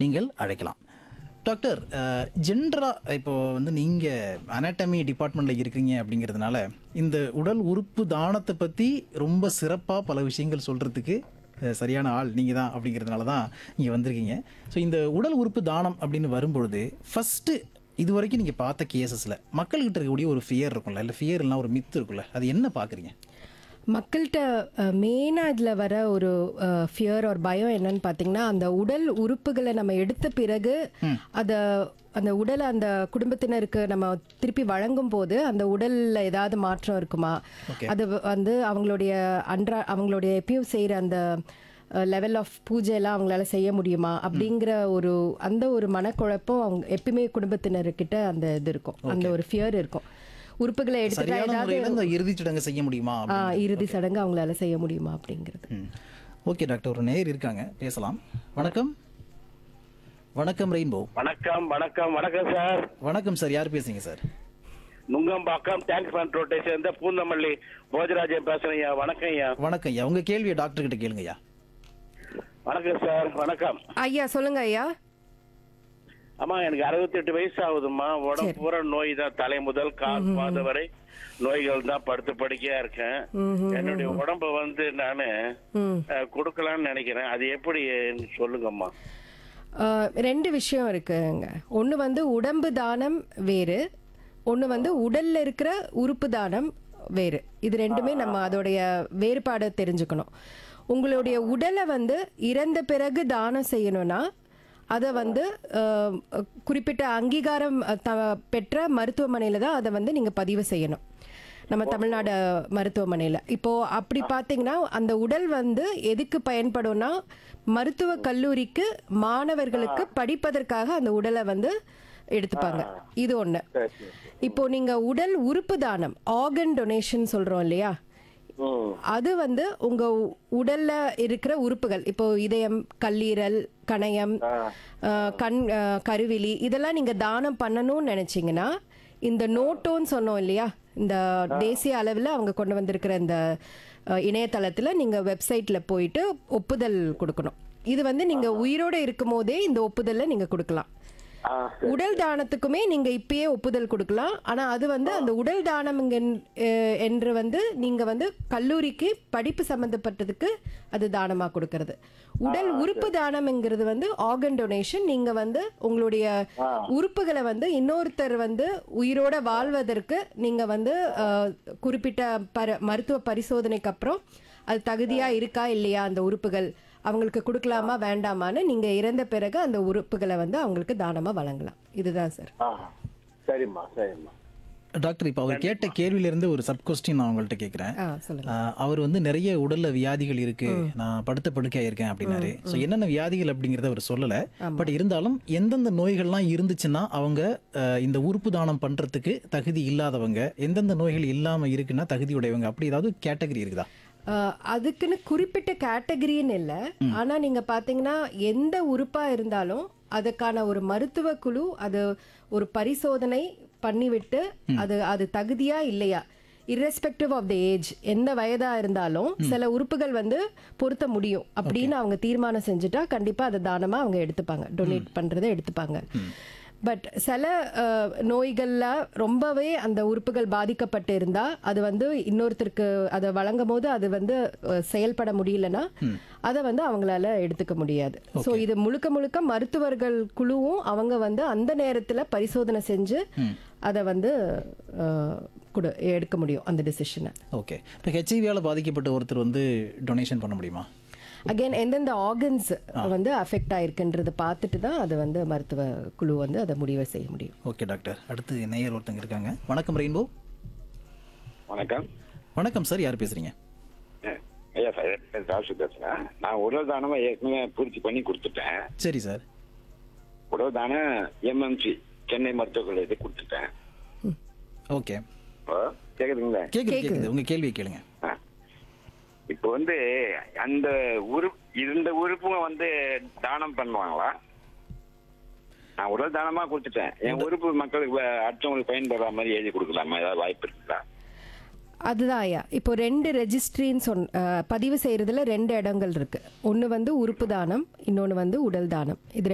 நீங்கள் அழைக்கலாம் டாக்டர் ஜென்ரலாக இப்போ வந்து நீங்கள் அனாட்டமி டிபார்ட்மெண்ட்டில் இருக்கீங்க அப்படிங்கிறதுனால இந்த உடல் உறுப்பு தானத்தை பற்றி ரொம்ப சிறப்பாக பல விஷயங்கள் சொல்கிறதுக்கு சரியான ஆள் நீங்கள் தான் அப்படிங்கிறதுனால தான் இங்கே வந்திருக்கீங்க ஸோ இந்த உடல் உறுப்பு தானம் அப்படின்னு வரும்பொழுது ஃபஸ்ட்டு இது வரைக்கும் நீங்கள் பார்த்த கேசஸில் மக்கள்கிட்ட இருக்கக்கூடிய ஒரு ஃபியர் இருக்கும்ல இல்லை ஃபியர் இல்லைனா ஒரு மித்து இருக்கும்ல அது என்ன பார்க்குறீங்க மக்கள்கிட்ட மெயினாக இதில் வர ஒரு ஃபியர் ஒரு பயம் என்னன்னு பார்த்தீங்கன்னா அந்த உடல் உறுப்புகளை நம்ம எடுத்த பிறகு அதை அந்த உடலை அந்த குடும்பத்தினருக்கு நம்ம திருப்பி வழங்கும் போது அந்த உடல்ல ஏதாவது மாற்றம் இருக்குமா அது வ- வந்து அவங்களுடைய அன்றா அவங்களுடைய எப்பயும் செய்கிற அந்த லெவல் ஆஃப் பூஜை எல்லாம் அவங்களால செய்ய முடியுமா அப்படிங்கிற ஒரு அந்த ஒரு மனக்குழப்பம் அவங்க எப்பயுமே குடும்பத்தினர்கிட்ட அந்த இது இருக்கும் அந்த ஒரு ஃபியர் இருக்கும் உறுப்புகளை எடுத்துட்டா சரியான ஏதாவது முறையில் இந்த இறுதிச் சடங்கு செய்ய முடியுமா ஆ, இறுதி சடங்கு அவங்களால செய்ய முடியுமா அப்படிங்கிறது ம். ஓகே டாக்டர் ஒரு நேர் இருக்காங்க பேசலாம் வணக்கம் வணக்கம் ரெயின்போ வணக்கம் வணக்கம் வணக்கம் சார் வணக்கம் சார் யார் பேசுறீங்க சார் நுங்கம்பாக்கம் டேங்க் பண்ட் ரோட்டை சேர்ந்த பூந்தமல்லி போஜராஜன் பேசுறேன் ஐயா வணக்கம் ஐயா வணக்கம் ஐயா உங்க கேள்வியை டாக்டர் கிட்ட கேளுங்க ஐயா வணக்கம் சார் வணக்கம் ஐயா சொல்லுங்க ஐயா அம்மா எனக்கு அறுபத்தி எட்டு வயசு ஆகுதும்மா உடம்பு பூரா நோய் தான் தலை முதல் கால் பாத வரை நோய்கள் தான் படுத்து படுக்கையா இருக்கேன் என்னுடைய உடம்ப வந்து நானு ம் அஹ், கொடுக்கலாம்னு நினைக்கிறேன் அது எப்படி சொல்லுங்கம்மா ஆ, ரெண்டு விஷயம் இருக்குங்க ஒன்று வந்து உடம்பு தானம் வேறு ஒன்று வந்து உடல்ல இருக்கிற உறுப்பு தானம் வேறு இது ரெண்டுமே நம்ம அதோடைய வேறுபாடை தெரிஞ்சுக்கணும் உங்களுடைய உடலை வந்து இறந்த பிறகு தானம் செய்யணும்னா அதை வந்து அஹ், குறிப்பிட்ட அங்கீகாரம் அஹ், த- பெற்ற மருத்துவமனையில் தான் அதை வந்து நீங்கள் பதிவு செய்யணும் நம்ம தமிழ்நாடு மருத்துவமனையில் இப்போ அப்படி பார்த்தீங்கன்னா அந்த உடல் வந்து எதுக்கு பயன்படும்னா மருத்துவ கல்லூரிக்கு மாணவர்களுக்கு படிப்பதற்காக அந்த உடலை வந்து எடுத்துப்பாங்க இது ஒன்று இப்போ நீங்க உடல் உறுப்பு தானம் ஆர்கன் டொனேஷன் சொல்றோம் இல்லையா அது வந்து உங்க உ- உடல்ல இருக்கிற உறுப்புகள் இப்போ இதயம் கல்லீரல் கணையம் அஹ், கண் அஹ், கருவிழி இதெல்லாம் நீங்க தானம் பண்ணணும்னு நினைச்சீங்கன்னா இந்த நோட்டோன்னு சொன்னோம் இல்லையா இந்த தேசிய அளவில் அவங்க கொண்டு வந்திருக்கிற இந்த அஹ், இணையதளத்துல நீங்க வெப்சைட்ல போயிட்டு ஒப்புதல் கொடுக்கணும் இது வந்து நீங்க உயிரோட இருக்கும் போதே இந்த ஒப்புதலை நீங்க கொடுக்கலாம் உடல் தானத்துக்குமே நீங்க இப்பயே ஒப்புதல் கொடுக்கலாம் ஆனா அது வந்து அந்த உடல் தானம் இங்க- அஹ் என்று வந்து நீங்க வந்து கல்லூரிக்கு படிப்பு சம்பந்தப்பட்டதுக்கு அது தானமா கொடுக்கறது உடல் உறுப்பு தானம்ங்கிறது வந்து ஆர்கன் டொனேஷன் நீங்க வந்து உங்களுடைய உறுப்புகளை வந்து இன்னொருத்தர் வந்து உயிரோட வாழ்வதற்கு நீங்க வந்து அஹ், குறிப்பிட்ட பர மருத்துவ பரிசோதனைக்கு அப்புறம் அது தகுதியா இருக்கா இல்லையா அந்த உறுப்புகள் அவங்களுக்கு கொடுக்கலாமா வேண்டாமான்னு நீங்க இறந்த பிறகு அந்த உறுப்புகளை வந்து அவங்களுக்கு தானமா வழங்கலாம் இதுதான் சார் ஆ சரிம்மா சரிம்மா டாக்டர் இப்போ அவர் கேட்ட கேள்வியிலிருந்து ஒரு சப் கொஸ்டின் நான் உங்கள்கிட்ட கேட்குறேன் ஆ சொல்லுங்க அவர் வந்து நிறைய உடல்ல வியாதிகள் இருக்கு நான் படுத்த படுக்கையா இருக்கேன் அப்படின்னாரு ஸோ என்னென்ன வியாதிகள் அப்படிங்கறத அவர் சொல்லல பட் இருந்தாலும் எந்தெந்த நோய்கள்லாம் இருந்துச்சுன்னா அவங்க அஹ், இந்த உறுப்பு தானம் பண்றதுக்கு தகுதி இல்லாதவங்க எந்தெந்த நோய்கள் இல்லாம இருக்குன்னா தகுதி உடையவங்க அப்படி ஏதாவது கேட்டகரி இருக்குதா ஆஹ் அதுக்குன்னு குறிப்பிட்ட கேட்டகரின்னு இல்லை ஆனா நீங்க பாத்தீங்கன்னா எந்த உறுப்பா இருந்தாலும் அதுக்கான ஒரு மருத்துவ குழு அது ஒரு பரிசோதனை பண்ணிவிட்டு அது அது தகுதியா இல்லையா irrespective ஆஃப் த ஏஜ் எந்த வயதா இருந்தாலும் சில உறுப்புகள் வந்து பொருத்த முடியும் அப்படின்னு அவங்க தீர்மானம் செஞ்சுட்டா கண்டிப்பா அதை தானமா அவங்க எடுத்துப்பாங்க டொனேட் பண்றதை எடுத்துப்பாங்க பட் சில அஹ், நோய்கள்ல ரொம்பவே அந்த உறுப்புகள் பாதிக்கப்பட்டு இருந்தா அது வந்து இன்னொருத்தருக்கு அதை வழங்கும் போது அது வந்து அஹ், செயல்பட முடியலன்னா அதை வந்து அவங்களால எடுத்துக்க முடியாது ஸோ இது முழுக்க முழுக்க மருத்துவர்கள் குழுவும் அவங்க வந்து அந்த நேரத்துல பரிசோதனை செஞ்சு அதை வந்து அஹ், கொடு எடுக்க முடியும் அந்த டிசிஷனை ஓகே இப்போ ஹெச்ஐவியால் பாதிக்கப்பட்ட ஒருத்தர் வந்து டொனேஷன் பண்ண முடியுமா அகைன் எந்தெந்த ஆர்கன்ஸ் வந்து அஃபெக்ட் ஆயிருக்குன்றதை பார்த்துட்டு தான் அது வந்து மருத்துவ குழு வந்து அதை முடிவை செய்ய முடியும் ஓகே டாக்டர் அடுத்து நேயர் ஒருத்தங்க இருக்காங்க வணக்கம் ரெயின்போ வணக்கம் வணக்கம் சார் யார் பேசுறீங்க அஹ், ஐயா சார் ராசு பேசுறேன் நான் உடல் தானமா ஏற்கனவே பூர்த்தி பண்ணி கொடுத்துட்டேன் சரி சார் உடல் தானம் எம்எம்சி சென்னை மருத்துவக் கல்லூரி கொடுத்துட்டேன் ஓகே இப்போ கேக்குதுங்களா கேக்குது கேக்குது உங்க கேள்வியை கேளுங்க ஆ. இப்போ வந்து அந்த உறுப்பு இந்த உறுப்புங்க வந்து தானம் பண்ணுவாங்களா நான் உடல் தானமா கொடுத்துட்டேன் என் உறுப்பு மக்களுக்கு வ- அடுத்தவங்களுக்கு பயன்படுற மாதிரி எழுதி கொடுக்கலாமா ஏதாவது வாய்ப்பு இருக்குதா அதுதான் ஐயா இப்போ ரெண்டு ரெஜிஸ்ட்ரின்னு சொன் அஹ், பதிவு செய்யறதுல ரெண்டு இடங்கள் இருக்கு ஒன்று வந்து உறுப்பு தானம் இன்னொன்று வந்து உடல் தானம் இது